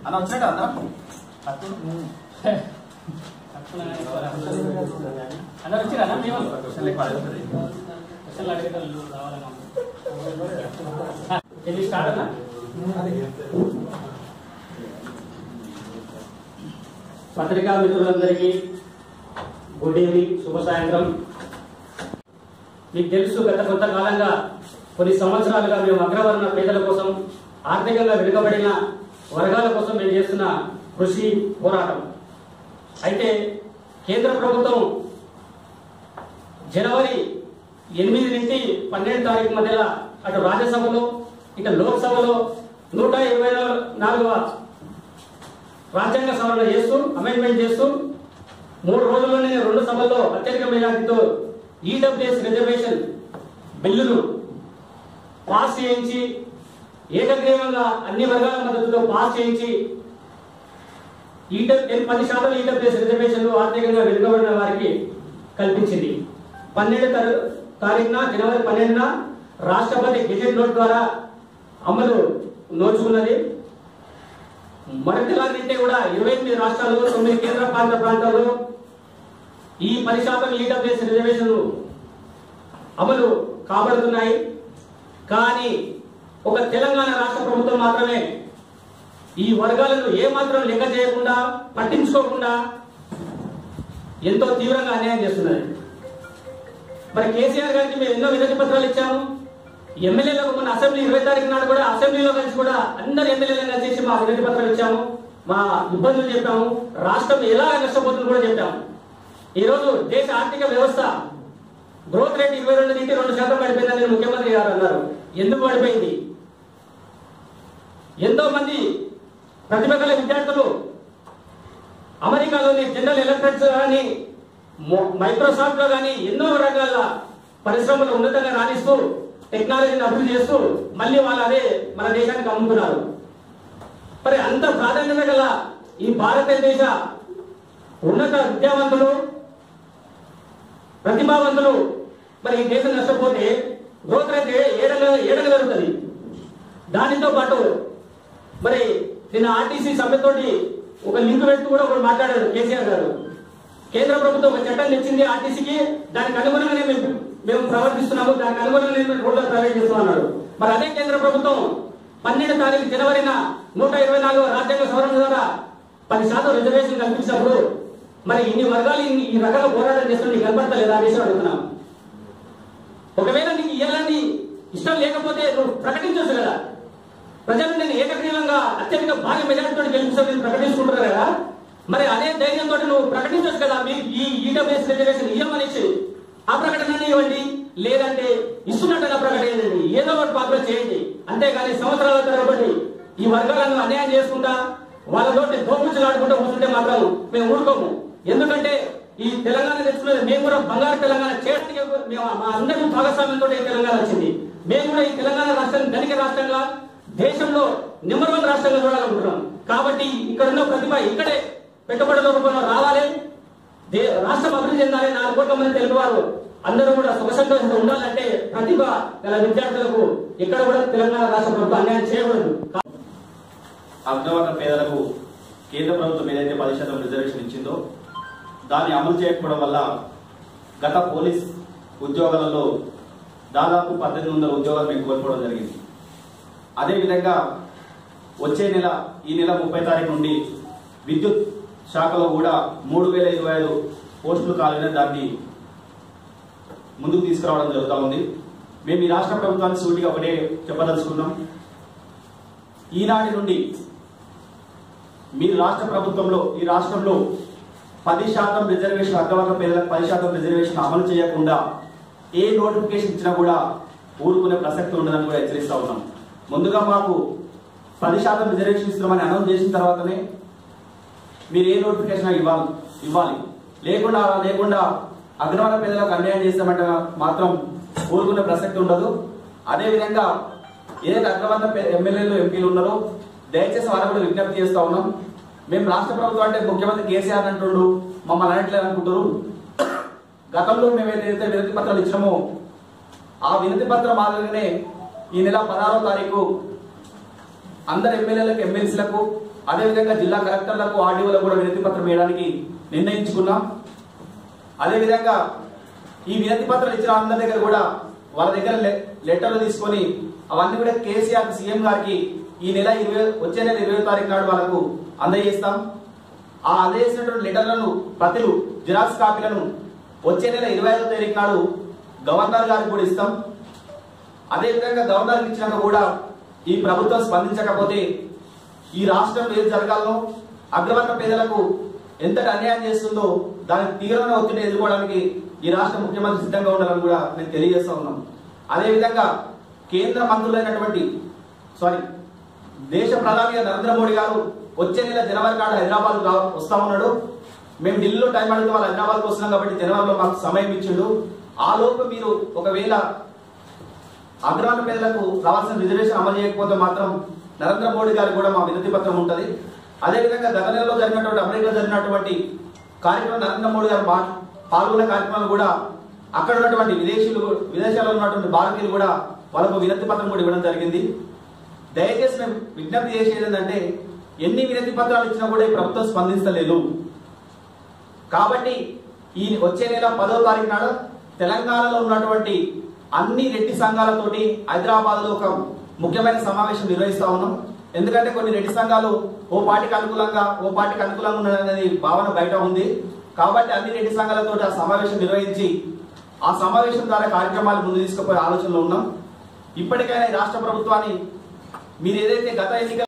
అన్న వచ్చినట్టు అన్న అందరు వచ్చిరా మేము క్వశ్చన్లు అడిగేటోళ్ళు రావాలన్నా ఇది స్టార్ట్ అన్నా పత్రికా మిత్రులందరికీ గుడ్ ఈవినింగ్ శుభ సాయంత్రం మీకు తెలుసు గత కొంతకాలంగా కొన్ని సంవత్సరాలుగా మేము అగ్రవర్ణ పేదల కోసం ఆర్థికంగా వెనుకబడిన వర్గాల కోసం మేము చేస్తున్న కృషి పోరాటం అయితే కేంద్ర ప్రభుత్వం జనవరి ఎనిమిది నుంచి పన్నెండు తారీఖు మధ్యలో అటు రాజ్యసభలో ఇటు లోక్సభలో నూట ఇరవై నాలుగవ రాజ్యాంగ సవరణ చేస్తూ అమెండ్మెంట్ చేస్తూ మూడు రోజుల్లోనే రెండు సభల్లో అత్యధిక మెజార్టీతో ఈడబ్ల్యూఎస్ రిజర్వేషన్ బిల్లును పాస్ చేయించి ఏకగ్రీవంగా అన్ని వర్గాల మద్దతుతో పాస్ చేయించి ఈడబ్ల్యూ పది శాతం ఈడబ్ల్యూఎస్ రిజర్వేషన్లు ఆర్థికంగా వెనుకబడిన వారికి కల్పించింది పన్నెండు తారీ- తారీఖున జనవరి పన్నెండున రాష్ట్రపతి గెజెట్ నోట్ ద్వారా అమలు నోచుకున్నది మరొకలాగంటే కూడా ఇరవై ఎనిమిది రాష్ట్రాల్లో తొమ్మిది కేంద్ర పాలిత ప్రాంతాల్లో ఈ పది శాతం ఈడబ్ల్యూఎస్ రిజర్వేషన్లు అమలు కాబడుతున్నాయి కానీ ఒక తెలంగాణ రాష్ట్ర ప్రభుత్వం మాత్రమే ఈ వర్గాలను ఏమాత్రం లెక్క చేయకుండా పట్టించుకోకుండా ఎంతో తీవ్రంగా అన్యాయం చేస్తున్నది మరి కేసీఆర్ గారికి మేము ఎన్నో వినతి పత్రాలు ఇచ్చాము ఎమ్మెల్యేలకు మొన్న అసెంబ్లీ ఇరవై తారీఖు నాడు కూడా అసెంబ్లీలో కలిసి కూడా అందరు ఎమ్మెల్యేలను కలిసి మా వినతి పత్రాలు ఇచ్చాము మా ఇబ్బందులు చెప్పాము రాష్ట్రం ఎలా నష్టపోతుందో కూడా చెప్పాము ఈ రోజు దేశ ఆర్థిక వ్యవస్థ గ్రోత్ రేట్ ఇరవై రెండు నుంచి రెండు శాతం పడిపోయిందని ముఖ్యమంత్రి గారు అన్నారు ఎందుకు పడిపోయింది ఎంతో మంది ప్రతిభ గల విద్యార్థులు అమెరికాలోని జనరల్ ఎలక్ట్రిక్స్ కానీ మైక్రోసాఫ్ట్ లో కానీ ఎన్నో రకాల పరిశ్రమలు ఉన్నతంగా రాణిస్తూ టెక్నాలజీని అభివృద్ధి చేస్తూ మళ్ళీ వాళ్ళు అదే మన దేశానికి అమ్ముతున్నారు మరి అంత ప్రాధాన్యత గల ఈ భారతదేశ ఉన్నత విద్యావంతులు ప్రతిభావంతులు మరి ఈ దేశం నష్టపోతే గ్రోత్ రేట్ ఏడగ ఏడగలుగుతుంది దానితో పాటు మరి నిన్న ఆర్టీసీ సమ్మెతోటి ఒక లింక్ పెడుతూ కూడా ఒకరు మాట్లాడారు కేసీఆర్ గారు కేంద్ర ప్రభుత్వం ఒక చట్టం తెచ్చింది ఆర్టీసీకి దానికి అనుగుణంగానే మేము మేము ప్రవర్తిస్తున్నాము దానికి అనుగుణంగానే మేము రోడ్లు ప్రవేశ చేస్తున్నాడు మరి అదే కేంద్ర ప్రభుత్వం పన్నెండు తారీఖు జనవరిన నూట ఇరవై నాలుగు రాజ్యాంగ సవరణ ద్వారా పది శాతం రిజర్వేషన్ కల్పించినప్పుడు మరి ఇన్ని వర్గాలు ఇన్ని- ఈ రకాల పోరాటం చేస్తున్న నీకు కనపడతలేదా అనేసి అడుగుతున్నాం ఒకవేళ నీకు ఇలాంటి ఇష్టం లేకపోతే నువ్వు ప్రకటించవచ్చు కదా ప్రజలు నేను ఏకగ్రీవంగా అత్యధిక భారీ మెజార్టీతో గెలిపిస్తాను ప్రకటించుకుంటున్నారు కదా మరి అదే ధైర్యంతో నువ్వు ప్రకటించవచ్చు కదా మీ ఈ ఈడబ్ల్యూఎస్ రిజర్వేషన్ ఇవ్వమనేసి ఆ ప్రకటన ఇవ్వండి లేదంటే ఇస్తున్నట్టుగా ప్రకటించండి ఏదో ఒకటి పాపులర్ చేయండి అంతేగాని సంవత్సరాల తరబడి ఈ వర్గాలను అన్యాయం చేసుకుంటా వాళ్ళతోటి దోపుచులు ఆడుకుంటూ కూర్చుంటే మాత్రం మేము ఊరుకోము ఎందుకంటే ఈ తెలంగాణ తెచ్చుకునేది మేము కూడా బంగారు తెలంగాణ చేయడానికి మేము మా అందరి భాగస్వామ్యంతో ఈ తెలంగాణ వచ్చింది మేము కూడా ఈ తెలంగాణ రాష్ట్రం ధనిక రాష్ట్రంగా దేశంలో నెంబర్ వన్ రాష్ట్రంగా చూడాలనుకుంటున్నాం కాబట్టి ఇక్కడ ఉన్న ప్రతిభ ఇక్కడే పెట్టుబడుల రూపంలో రావాలి దే- రాష్ట్రం అభివృద్ధి చెందాలి నాలుగు కోట్ల మంది తెలుగువారు అందరూ కూడా సుఖ సంతోషంగా ఉండాలంటే ప్రతిభ గల విద్యార్థులకు ఇక్కడ కూడా తెలంగాణ రాష్ట్ర ప్రభుత్వం అన్యాయం చేయకూడదు అగ్రవర్ణ పేదలకు కేంద్ర ప్రభుత్వం ఏదైతే పది శాతం రిజర్వేషన్ ఇచ్చిందో దాన్ని అమలు చేయకపోవడం వల్ల గత పోలీస్ ఉద్యోగాలలో దాదాపు పద్దెనిమిది వందల ఉద్యోగాలు మేము కోల్పోవడం జరిగింది అదేవిధంగా వచ్చే నెల ఈ నెల ముప్పై తారీఖు నుండి విద్యుత్ శాఖలో కూడా మూడు వేల ఇరవై ఐదు పోస్టులు కాలిన దాన్ని ముందుకు తీసుకురావడం జరుగుతూ ఉంది మేము ఈ రాష్ట్ర ప్రభుత్వాన్ని సూటిగా ఒకటే చెప్పదలుచుకున్నాం ఈనాటి నుండి మీరు రాష్ట్ర ప్రభుత్వంలో ఈ రాష్ట్రంలో పది శాతం రిజర్వేషన్ అగ్రవర్ణ పేదలకు పది శాతం రిజర్వేషన్ అమలు చేయకుండా ఏ నోటిఫికేషన్ ఇచ్చినా కూడా ఊరుకునే ప్రసక్తి ఉండదని కూడా హెచ్చరిస్తా ఉన్నాం ముందుగా మాకు పది శాతం రిజర్వేషన్ ఇస్తున్నామని అనౌన్స్ చేసిన తర్వాతనే మీరు ఏ నోటిఫికేషన్ ఇవ్వాలి ఇవ్వాలి లేకుండా లేకుండా అగ్రవర్ణ పేదలకు అన్యాయం చేస్తామంటే మాత్రం ఊరుకునే ప్రసక్తి ఉండదు అదేవిధంగా ఏదైతే అగ్రవర్ణ పే- ఎమ్మెల్యేలు ఎంపీలు ఉన్నారో దయచేసి వాళ్ళకు కూడా విజ్ఞప్తి చేస్తా ఉన్నాం మేము రాష్ట్ర ప్రభుత్వం అంటే ముఖ్యమంత్రి కేసీఆర్ అంటుండు మమ్మల్ని అనట్లేదు అనుకుంటారు గతంలో మేము ఏదైతే వినతి పత్రాలు ఇచ్చినామో ఆ వినతి పత్రం మాదిరిగానే ఈ నెల పదహారో తారీఖు అందరు ఎమ్మెల్యేలకు ఎమ్మెల్సీలకు అదేవిధంగా జిల్లా కలెక్టర్లకు ఆర్డీఓలకు కూడా వినతి పత్రం వేయడానికి నిర్ణయించుకున్నాం అదేవిధంగా ఈ వినతి పత్రాలు ఇచ్చిన అందరి దగ్గర కూడా వాళ్ళ దగ్గర లె- లెటర్లు తీసుకొని అవన్నీ కూడా కేసీఆర్ సీఎం గారికి ఈ నెల ఇరవై వచ్చే నెల ఇరవై తారీఖు నాడు వాళ్ళకు అందజేస్తాం ఆ అందజేసినటువంటి లెటర్లను ప్రతులు జిరాక్స్ కాపీలను వచ్చే నెల ఇరవై ఐదో తారీఖు నాడు గవర్నర్ గారికి కూడా ఇస్తాం అదేవిధంగా గవర్నర్ ఇచ్చినాక కూడా ఈ ప్రభుత్వం స్పందించకపోతే ఈ రాష్ట్రంలో ఏం జరగాలో అగ్రవర్ణ పేదలకు ఎంతటి అన్యాయం చేస్తుందో దానికి తీవ్రమైన ఒత్తిడి ఎదుర్కోవడానికి ఈ రాష్ట్ర ముఖ్యమంత్రి సిద్ధంగా ఉండాలని కూడా నేను తెలియజేస్తా ఉన్నాం అదేవిధంగా కేంద్ర మంత్రులైనటువంటి సారీ దేశ ప్రధాని నరేంద్ర మోడీ గారు వచ్చే నెల జనవరి నాడు హైదరాబాద్ రా- వస్తా ఉన్నాడు మేము ఢిల్లీలో టైం అడిగితే వాళ్ళు హైదరాబాద్కి వస్తున్నాం కాబట్టి జనవరిలో మాకు సమయం ఇచ్చిండు ఆ లోపు మీరు ఒకవేళ అగ్రవర్ణ పేదలకు రావాల్సిన రిజర్వేషన్ అమలు చేయకపోతే మాత్రం నరేంద్ర మోడీ గారికి కూడా మా వినతి పత్రం ఉంటుంది అదేవిధంగా గత నెలలో జరిగినటువంటి అమెరికాలో జరిగినటువంటి కార్యక్రమం నరేంద్ర మోడీ గారు పా- పాల్గొన్న కార్యక్రమాలు కూడా అక్కడ ఉన్నటువంటి విదేశీయులు విదేశాల్లో ఉన్నటువంటి భారతీయులు కూడా వాళ్ళకు వినతి పత్రం కూడా ఇవ్వడం జరిగింది దయచేసి మేము విజ్ఞప్తి చేసేది ఏంటంటే ఎన్ని వినతి పత్రాలు ఇచ్చినా కూడా ఈ ప్రభుత్వం స్పందించలేదు కాబట్టి ఈ వచ్చే నెల పదో తారీఖు నాడు తెలంగాణలో ఉన్నటువంటి అన్ని రెడ్డి సంఘాలతోటి హైదరాబాద్ లో ఒక ముఖ్యమైన సమావేశం నిర్వహిస్తా ఉన్నాం ఎందుకంటే కొన్ని రెడ్డి సంఘాలు ఓ పార్టీకి అనుకూలంగా ఓ పార్టీకి అనుకూలంగా ఉన్నదనేది భావన బయట ఉంది కాబట్టి అన్ని రెడ్డి సంఘాలతో ఆ సమావేశం నిర్వహించి ఆ సమావేశం ద్వారా కార్యక్రమాలు ముందు తీసుకుపోయే ఆలోచనలో ఉన్నాం ఇప్పటికైనా ఈ రాష్ట్ర ప్రభుత్వాన్ని మీరు ఏదైతే గత ఎన్నికల